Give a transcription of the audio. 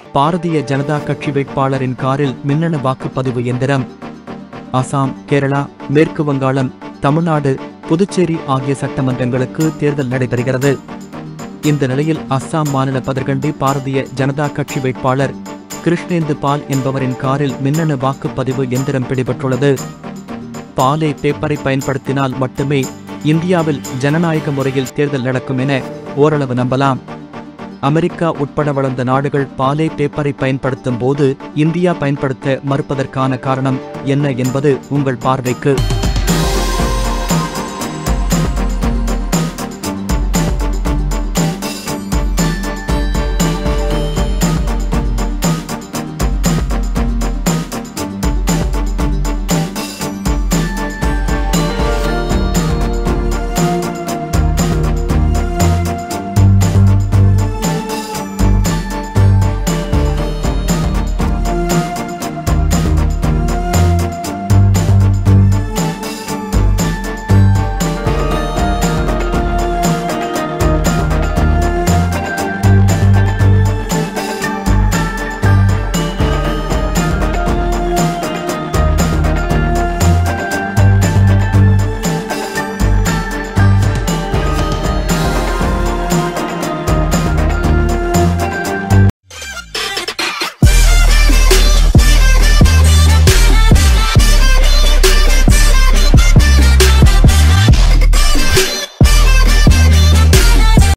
பாரதிய ஜனதா கட்சி வேட்பாளரின் காரில் மின்னணு வாக்குப்பதிவு எந்திரம் அசாம் கேரளா மேற்கு வங்காளம் தமிழ்நாடு புதுச்சேரி ஆகிய சட்டமன்றங்களுக்கு தேர்தல் நடைபெறுகிறது இந்த நிலையில் அஸ்ஸாம் மாநில பதர்கண்டி பாரதிய ஜனதா கட்சி வேட்பாளர் கிருஷ்ணேந்து பால் என்பவரின் காரில் மின்னணு வாக்குப்பதிவு எந்திரம் பிடிபட்டுள்ளது பாலே பேப்பரை பயன்படுத்தினால் மட்டுமே இந்தியாவில் ஜனநாயக முறையில் தேர்தல் நடக்கும் என ஓரளவு நம்பலாம் அமெரிக்கா உட்பட வளர்ந்த நாடுகள் பாலே பேப்பரை பயன்படுத்தும் போது இந்தியா பயன்படுத்த மறுப்பதற்கான காரணம் என்ன என்பது உங்கள் பார்வைக்கு